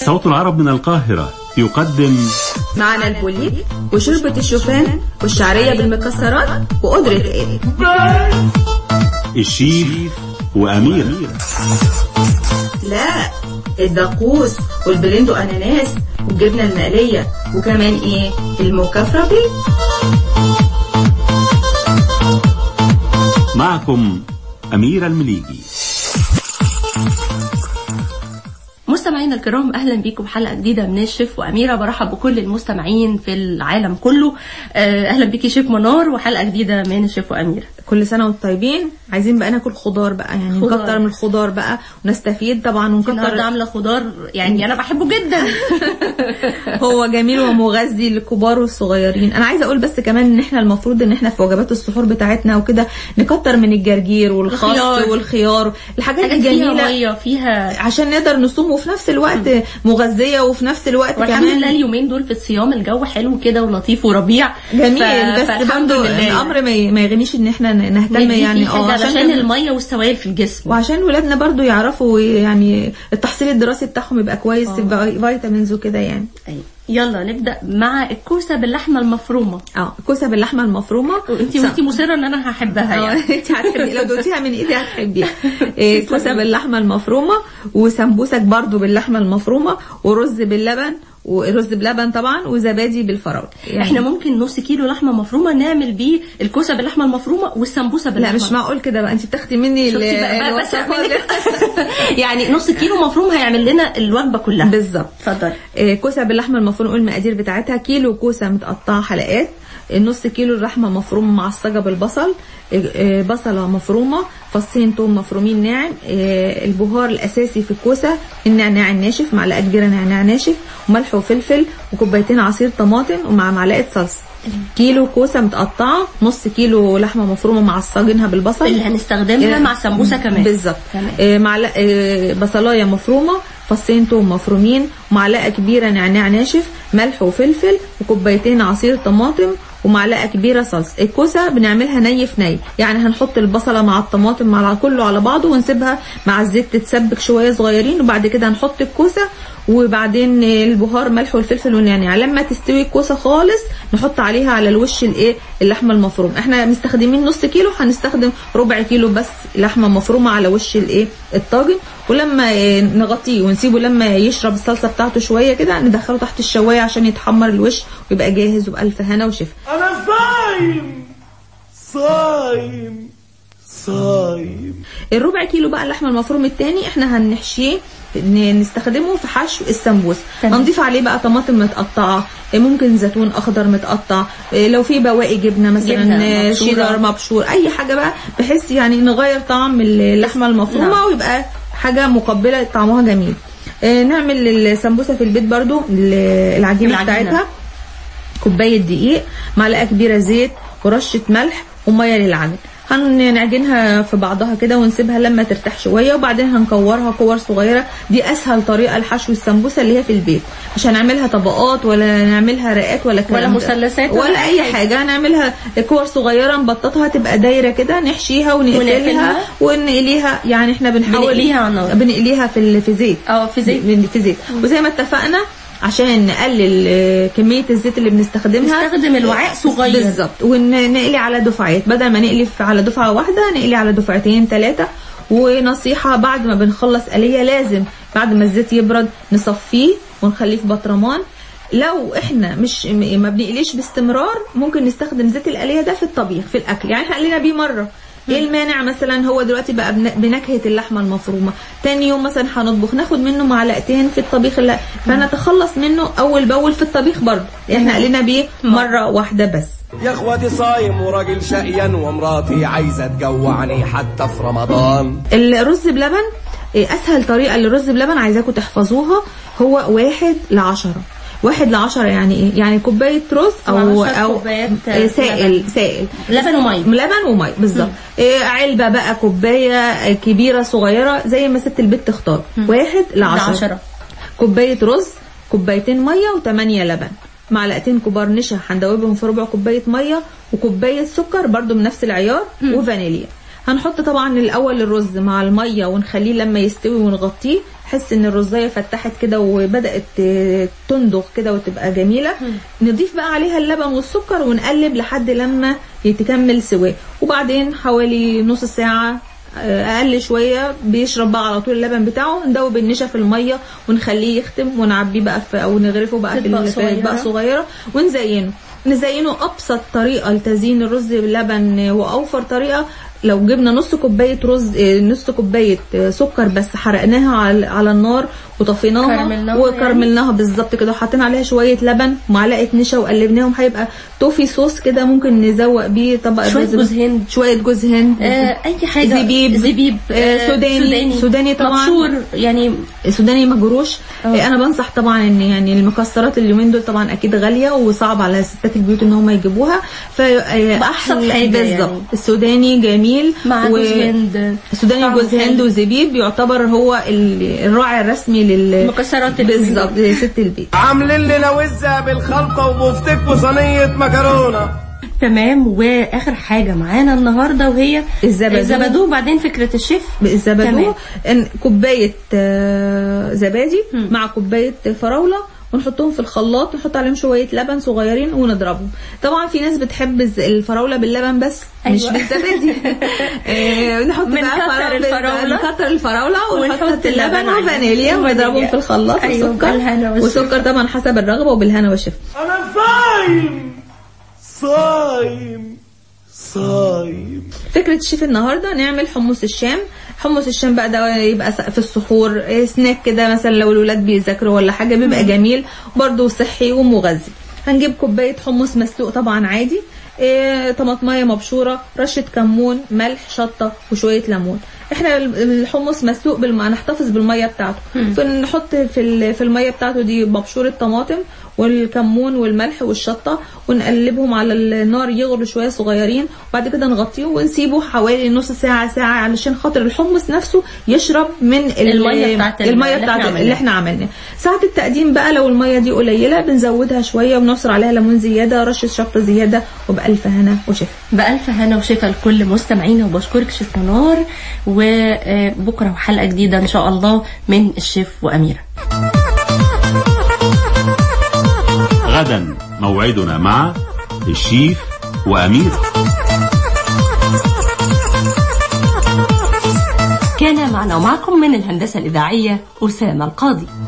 صوت العرب من القاهرة يقدم معنا البوليب وشوربة الشوفان والشعرية بالمكسرات وقدرة ايه الشيف وأمير لا الدقوس والبرندو اناناس والجبنة المقلية وكمان ايه المكفرة بيه معكم أمير المليجي مستمعينا الكرام اهلا بيكم بحلقه جديده من الشيف واميره برحب بكل المستمعين في العالم كله آه، اهلا بيكي شيف منار وحلقه جديده من الشيف واميره كل سنة وانتم طيبين عايزين بقى ناكل خضار بقى يعني خضار. نكتر من الخضار بقى ونستفيد طبعا النهارده ونكتر عامله خضار يعني انا بحبه جدا هو جميل ومغذي للكبار والصغيرين انا عايزه اقول بس كمان ان احنا المفروض ان احنا في وجبات السحور بتاعتنا وكده نكتر من الجرجير والخس الخيار. والخيار الحاجات حاجات فيها الجميله ميه فيها عشان نقدر نصوم وفي نفس الوقت مغذيه وفي نفس الوقت والحمد لله كمان اليومين دول في الصيام الجو حلو كده ولطيف وربيع جميل ف- بس فالحمد برضه لله الامر ما ي- ما يغنيش ان احنا نهتم ندي يعني فيه حاجة عشان علشان الميه والسوائل في الجسم وعشان ولادنا برضو يعرفوا يعني التحصيل الدراسي بتاعهم يبقى كويس يبقى فيتامينز وكده يعني أيوة. يلا نبدا مع الكوسه باللحمه المفرومه اه كوسه باللحمه المفرومه وانتي وانتي مصره ان انا هحبها يعني انت هتحبي لو دوتيها من ايدي هتحبيها إيه، كوسه باللحمه المفرومه وسمبوسك برضو باللحمه المفرومه ورز باللبن ورز بلبن طبعا وزبادي بالفراوله يعني احنا ممكن نص كيلو لحمه مفرومه نعمل بيه الكوسه باللحمه المفرومه والسمبوسه لا باللحمه مش معقول كده بقى انت بتاخدي مني ال- شفتي بقى, بقى بس الوصفات أعمل لك- يعني نص كيلو مفروم هيعمل لنا الوجبه كلها بالظبط اتفضلي آه، كوسه باللحمه المفرومه قول المقادير بتاعتها كيلو كوسه متقطعه حلقات نص كيلو اللحمه مفرومه معصجه بالبصل آه، آه، بصله مفرومه فصين توم مفرومين ناعم آه، البهار الاساسي في الكوسه النعناع الناشف معلقه كبيره نعناع ناشف وملح وفلفل وكوبايتين عصير طماطم ومع معلقه صلصه كيلو كوسه متقطعه نص كيلو لحمه مفرومه معصجينها بالبصل اللي هنستخدمها مع سمبوسه كمان بالظبط تمام. آه، معلقه آه، بصلايه مفرومه فصين توم مفرومين ومعلقه كبيره نعناع ناشف ملح وفلفل وكوبايتين عصير طماطم ومعلقه كبيره صلصه الكوسه بنعملها ني في ني يعني هنحط البصله مع الطماطم مع كله على بعضه ونسيبها مع الزيت تتسبك شويه صغيرين وبعد كده هنحط الكوسه وبعدين البهار ملح والفلفل والنعناع لما تستوي الكوسه خالص نحط عليها على الوش الايه اللحمه المفرومه احنا مستخدمين نص كيلو هنستخدم ربع كيلو بس لحمه مفرومه على وش الايه الطاجن ولما آه، نغطيه ونسيبه لما يشرب الصلصه بتاعته شويه كده ندخله تحت الشوايه عشان يتحمر الوش ويبقى جاهز وبألف هنا وشفا أنا صايم صايم صايم الربع كيلو بقى اللحمه المفروم التاني احنا هنحشيه ن- نستخدمه في حشو السمبوس تمام. هنضيف عليه بقى طماطم متقطعه إيه ممكن زيتون اخضر متقطع إيه لو في بواقي جبنه مثلا جبنة آه، مبشورة. شيدر مبشور اي حاجه بقى بحيث يعني نغير طعم اللحمه المفرومه نعم. ويبقى حاجه مقبله طعمها جميل آه، نعمل السمبوسه في البيت برضو ال- العجينه العجينة. بتاعتها كوبايه دقيق معلقه كبيره زيت ورشه ملح وميه للعجن هنعجنها في بعضها كده ونسيبها لما ترتاح شويه وبعدين هنكورها كور صغيره دي اسهل طريقه لحشو السمبوسه اللي هي في البيت مش هنعملها طبقات ولا نعملها رقات ولا الكلام ولا ده. مثلثات ولا ولا أي اي حاجه هنعملها كور صغيره نبططها تبقى دايره كده نحشيها ونقفلها ونقفلها. ونقليها يعني احنا بنحاول بنقليها على النار. بنقليها في ال- في زيت اه في زيت من- في زيت وزي ما اتفقنا عشان نقلل آه، كميه الزيت اللي بنستخدمها نستخدم الوعاء صغير بالظبط ونقلي على دفعات بدل ما نقلي في- على دفعه واحده نقلي على دفعتين ثلاثه ونصيحه بعد ما بنخلص قليه لازم بعد ما الزيت يبرد نصفيه ونخليه في بطرمان لو احنا مش م- ما بنقليش باستمرار ممكن نستخدم زيت القليه ده في الطبيخ في الاكل يعني احنا قلينا بيه مره ايه المانع مثلا هو دلوقتي بقى بن- بنكهه اللحمه المفرومه تاني يوم مثلا هنطبخ ناخد منه معلقتين في الطبيخ لا فنتخلص منه اول باول في الطبيخ برضه احنا قلينا بيه مره واحده بس يا اخواتي صايم وراجل شقيان ومراتي عايزة تجوعني حتى في رمضان الرز بلبن إيه، اسهل طريقه للرز بلبن عايزاكم تحفظوها هو واحد لعشرة واحد لعشرة يعني ايه يعني كوبايه رز او وعشر او كوبايات إيه، سائل لبن. سائل لبن وميه لبن وميه بالظبط إيه، علبه بقى كوبايه كبيره صغيره زي ما ست البيت تختار واحد لعشرة لعشرة كوبايه رز كوبايتين ميه وثمانية لبن معلقتين كبار نشا هندوبهم في ربع كوبايه ميه وكوبايه سكر برضو من نفس العيار وفانيليا هنحط طبعا الاول الرز مع الميه ونخليه لما يستوي ونغطيه حس ان الرزايه فتحت كده وبدات ت- تندغ كده وتبقى جميله نضيف بقى عليها اللبن والسكر ونقلب لحد لما يتكمل سواه وبعدين حوالي نص ساعه آه، اقل شويه بيشرب بقى على طول اللبن بتاعه ندوب النشا في الميه ونخليه يختم ونعبيه بقى في او نغرفه بقى في أطباق ال- في اطباق صغيرة. صغيره ونزينه نزينه ابسط طريقه لتزيين الرز باللبن واوفر طريقه لو جبنا نص كوبايه رز آه، نص كوبايه آه، سكر بس حرقناها على على النار وطفيناها كرملناها وكرملناها بالظبط كده وحطينا عليها شويه لبن ومعلقه نشا وقلبناهم هيبقى توفي صوص كده ممكن نزوق بيه طبق شوية الرز جوز هند. شويه جوز هند آه اي حاجه زبيب. زبيب آه، سوداني. سوداني طبعاً. مبشور يعني سوداني مجروش اه. آه، انا بنصح طبعا ان يعني المكسرات اليومين دول طبعا اكيد غاليه وصعب على ستات البيوت ان هم يجيبوها ف بأبسط حاجة بالظبط يعني. السوداني جميل مع جوز هند السوداني طعمه وجوز هند حلو. وزبيب يعتبر هو ال- الراعي الرسمي لل المكسرات اليومين بالظبط دول. ست البيت عاملين لنا وزة بالخلطة وبفتك وصينية مكرونة تمام واخر حاجه معانا النهارده وهي الزبادو. الزبادو وبعدين فكره الشيف الزبادو تمام. إن كوبايه آه، زبادي مم. مع كوبايه فراوله ونحطهم في الخلاط نحط عليهم شويه لبن صغيرين ونضربهم طبعا في ناس بتحب الز- الفراوله باللبن بس مش أيوة. بالزبادي آه، نحط بنكتر بقى فراولة- الفراولة. نكتر الفراوله ونحط ونحط اللبن اللبن عليه. وفانيليا ونضربهم وفانيليا. في الخلاط أيوة، بالهنا وسكر والشفا. وسكر طبعا حسب الرغبه وبالهنا والشفا أنا صايم صايم صايم فكرة الشيف النهاردة نعمل حمص الشام حمص الشام بقى ده يبقى س- في السحور إيه، سناك كده مثلا لو الولاد بيذاكروا ولا حاجة بيبقى جميل برضه صحي ومغذي هنجيب كوباية حمص مسلوق طبعا عادي إيه، طماطمية مبشورة رشة كمون ملح شطة وشوية ليمون احنا ال- الحمص مسلوق بالماء نحتفظ بالمية بتاعته فنحط في ال- في المية بتاعته دي مبشورة طماطم والكمون والملح والشطة ونقلبهم على النار يغلوا شوية صغيرين وبعد كده نغطيه ونسيبه حوالي نص ساعة ساعة علشان خاطر الحمص نفسه يشرب من ال- المية بتاعت ال- المية اللي بتاعت احنا اللي احنا عملناه ساعة التقديم بقى لو المية دي قليلة بنزودها شوية ونعصر عليها ليمون زيادة رشة شطة زيادة وبألف هنا وشفا بألف هنا وشفا لكل مستمعينا وبشكرك شيف منار وبكره وحلقه جديده ان شاء الله من الشيف واميره غدا موعدنا مع الشيف وأمير كان معنا ومعكم من الهندسه الاذاعيه اسامه القاضي